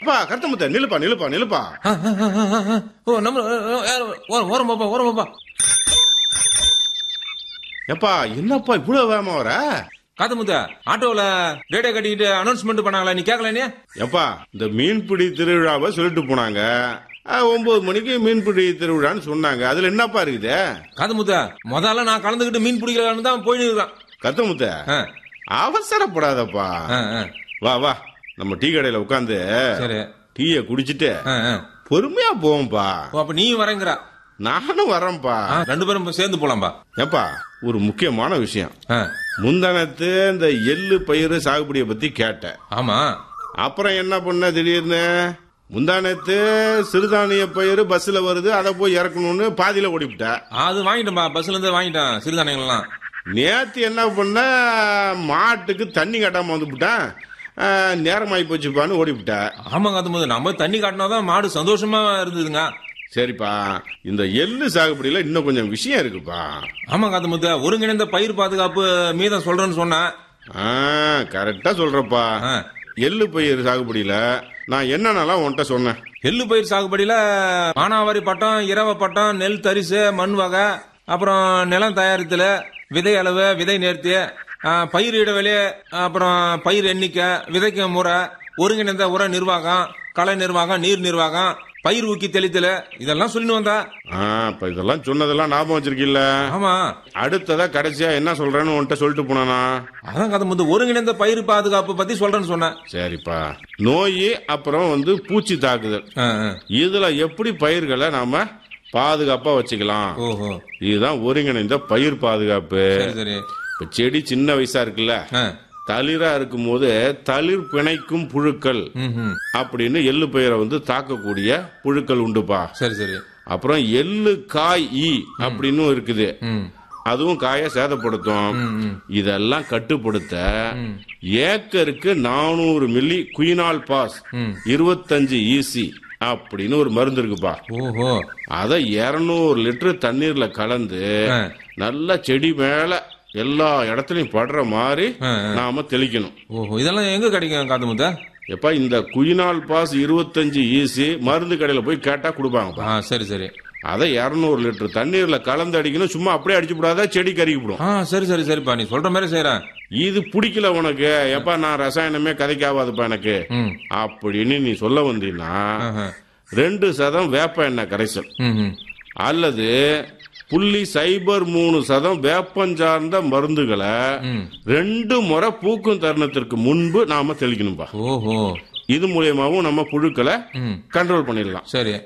அப்பா கருத்தமுத்த நிலுப்பா நிலுப்பா நிலுப்பா ஆ, ஆ, ஆ, ஆ, ஆ. ஓ நம்ம ஓரம் பாப்பா ஓரம் பாப்பா எப்பா என்னப்பா இவ்வளவு வேகமா வர காத்தமுத்த ஆட்டோல ரேடியோ கட்டிக்கிட்டு அனௌன்ஸ்மெண்ட் பண்ணாங்களா நீ கேட்கல நீ எப்பா இந்த மீன்பிடி திருவிழாவை சொல்லிட்டு போனாங்க ஆ, ஒன்பது மணிக்கு மீன்பிடி திருவிழான்னு சொன்னாங்க அதுல என்னப்பா இருக்குது காத்தமுத்த முதல்ல நான் கலந்துக்கிட்டு மீன் பிடிக்கலான்னு தான் போயின்னு இருக்கான் கருத்தமுத்த ஆ, அவசரப்படாதப்பா ஆ, ஆ. வா வா நம்ம டீ கடையில உட்காந்து சரி டீயை குடிச்சிட்டு ஆ, ஆ. பொறுமையா போவோம்பா ஓ, அப்ப நீயும் வரேங்கிற நானும் வரேன்ப்பா ஆ, ரெண்டு பேரும் சேர்ந்து போலாம்பா ஏப்பா ஒரு முக்கியமான விஷயம் ஆ, முந்தானத்து இந்த எள்ளு பயிறு சாகுபடியை பத்தி கேட்டேன் ஆமா அப்புறம் என்ன பண்ண திடீர்னு முந்தானத்து சிறுதானிய பயிர் பஸ்ல வருது அதை போய் இறக்கணும்னு பாதியில ஓடிவிட்ட அது வாங்கிட்டேன்பா பஸ்ல இருந்து வாங்கிட்டேன் சிறுதானியங்கள்லாம் நேத்து என்ன பண்ண மாட்டுக்கு தண்ணி கட்டாம வந்துவிட்டேன் நேரமாயி போச்சுப்பான்னு ஓடிவிட்ட ஆமா காத்தமுத்த நம்ம தண்ணி காட்டினாதான் மாடு சந்தோஷமா இருந்ததுங்க சரிப்பா இந்த எள்ளு சாகுபடியில இன்னும் கொஞ்சம் விஷயம் இருக்குப்பா ஆமா காத்தமுத்த ஒருங்கிணைந்த பயிர் பாதுகாப்பு மீதம் சொல்றேன்னு சொன்னேன் ஆ கரெக்டா சொல்றப்பா ஆ. எள்ளு பயிர் சாகுபடியில நான் என்னென்னலாம் உன்கிட்ட சொன்னேன் எள்ளு பயிர் சாகுபடியில மானாவாரி பட்டம் இரவ பட்டம் நெல் தரிசு மண் வகை அப்புறம் நிலம் தயாரித்தல் விதை அளவு விதை நேர்த்தி ஆ, பயிர் இடைவெளி அப்புறம் பயிர் எண்ணிக்கை விதைக்கும் முறை ஒருங்கிணைந்த உர நிர்வாகம் களை நிர்வாகம் நீர் நிர்வாகம் பயிர் ஊக்கி தெளித்தல் இதெல்லாம் சொல்லிட்டு வந்தா ஆ இப்ப இதெல்லாம் சொன்னதெல்லாம் ஞாபகம் வச்சிருக்கீல்ல ஆமா அடுத்ததா கடைசியா என்ன சொல்றேன்னு உன்கிட்ட சொல்லிட்டு போனானா அதான் கதை வந்து ஒருங்கிணைந்த பயிர் பாதுகாப்பு பத்தி சொல்றேன்னு சொன்னேன் சரிப்பா நோய் அப்புறம் வந்து பூச்சி தாக்குதல் ஆ, ஆ. இதுல எப்படி பயிர்களை நாம பாதுகாப்பா வச்சுக்கலாம் ஓஹோ இதுதான் ஒருங்கிணைந்த பயிர் பாதுகாப்பு சரி சரி இப்ப செடி சின்ன வயசா இருக்குல்ல ஆ. தளிரா இருக்கும்போது தளிர் பிணைக்கும் புழுக்கள் ம், ம். அப்படின்னு எள்ளு பயிரை வந்து தாக்கக்கூடிய புழுக்கள் உண்டுப்பா சரி சரி அப்புறம் எள்ளு காய் ஈ அப்படின்னு இருக்குது ம் அதுவும் காயை சேதப்படுத்தும் ம், ம். இதெல்லாம் கட்டுப்படுத்த ஏக்கருக்கு நானூறு மில்லி குயினால் பாஸ் ம். இருபத்தஞ்சு ஈசி அப்படின்னு ஒரு மருந்து இருக்குப்பா ஓஹோ அதை இருநூறு லிட்டர் தண்ணீர்ல கலந்து ஆ. நல்லா செடி மேல எல்லா இடத்துலயும் படுற மாதிரி ஆ, நாம தெளிக்கணும் ஓஹோ இதெல்லாம் எங்க கிடைக்கும் காத்தமுத்த எப்ப இந்த குயினால் பாஸ் இருபத்தஞ்சு ஈசி மருந்து கடையில போய் கேட்டா கொடுப்பாங்கப்பா ஆ சரி சரி அதை இருநூறு லிட்டர் தண்ணீர்ல கலந்து அடிக்கணும் சும்மா அப்படியே அடிச்சு விடாத செடி கருகிவிடும் ஆ சரி சரி சரிப்பா நீ சொல்ற மாதிரி செய்யறேன் இது பிடிக்கல உனக்கு எப்ப நான் ரசாயனமே கதைக்காவாதுப்பா எனக்கு ம் அப்படின்னு நீ சொல்ல வந்தீங்கன்னா ஆஹா. ரெண்டு சதம் வேப்ப எண்ணெய் கரைசல் ம் ம். அல்லது புள்ளி சைபர் மூணு சதம் வேப்பஞ்சார்ந்த மருந்துகளை ம் ரெண்டு முறை பூக்கும் தருணத்திற்கு முன்பு நாம தெளிக்கணும்பா ஓஹோ இது மூலியமாவும் நம்ம புழுக்களை ம் கண்ட்ரோல் பண்ணிடலாம் சரி